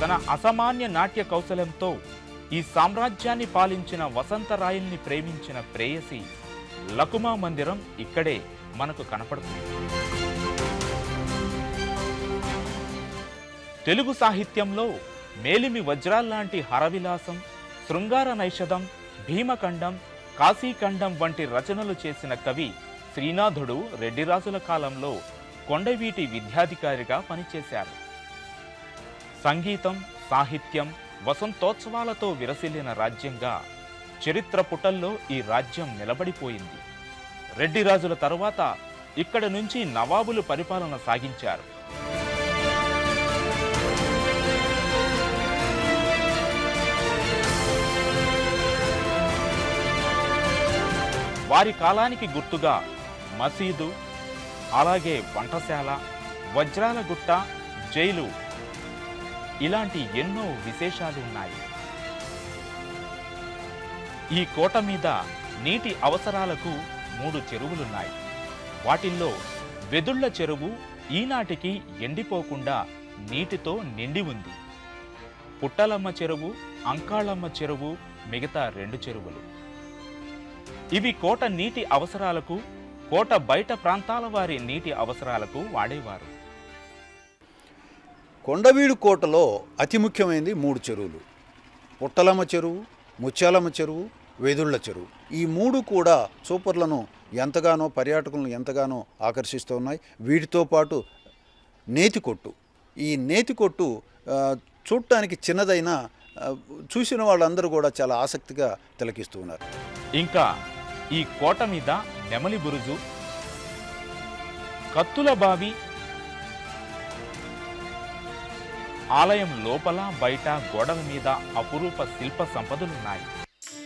తన అసామాన్య నాట్య కౌశలంతో ఈ సామ్రాజ్యాన్ని పాలించిన వసంతరాయల్ని ప్రేమించిన ప్రేయసి లకుమా మందిరం ఇక్కడే మనకు కనపడుతుంది తెలుగు సాహిత్యంలో మేలిమి వజ్రాల్లాంటి హరవిలాసం శృంగార నైషధం భీమఖండం కాశీఖండం వంటి రచనలు చేసిన కవి శ్రీనాథుడు రెడ్డిరాజుల కాలంలో కొండవీటి విద్యాధికారిగా పనిచేశారు సంగీతం సాహిత్యం వసంతోత్సవాలతో విరసిల్లిన రాజ్యంగా చరిత్ర పుటల్లో ఈ రాజ్యం నిలబడిపోయింది రెడ్డి రాజుల తరువాత ఇక్కడ నుంచి నవాబులు పరిపాలన సాగించారు వారి కాలానికి గుర్తుగా మసీదు అలాగే వంటశాల వజ్రాల గుట్ట జైలు ఇలాంటి ఎన్నో విశేషాలు ఉన్నాయి ఈ కోట మీద నీటి అవసరాలకు మూడు చెరువులున్నాయి వాటిల్లో వెదుళ్ల చెరువు ఈనాటికి ఎండిపోకుండా నీటితో నిండి ఉంది పుట్టలమ్మ చెరువు అంకాళమ్మ చెరువు మిగతా రెండు చెరువులు ఇవి కోట నీటి అవసరాలకు కోట బయట ప్రాంతాల వారి నీటి అవసరాలకు వాడేవారు కొండవీడు కోటలో అతి ముఖ్యమైనది మూడు చెరువులు పుట్టలమ్మ చెరువు ముత్యాలమ్మ చెరువు వెదుళ్ళ చెరువు ఈ మూడు కూడా సూపర్లను ఎంతగానో పర్యాటకులను ఎంతగానో ఆకర్షిస్తూ ఉన్నాయి వీటితో పాటు నేతి కొట్టు ఈ నేతి కొట్టు ఆ, చూడటానికి చిన్నదైనా ఆ, చూసిన వాళ్ళందరూ కూడా చాలా ఆసక్తిగా తిలకిస్తూ ఉన్నారు ఇంకా ఈ కోట మీద నెమలి బురుజు కత్తుల బావి ఆలయం లోపల బయట గోడల మీద అపురూప శిల్ప సంపదలున్నాయి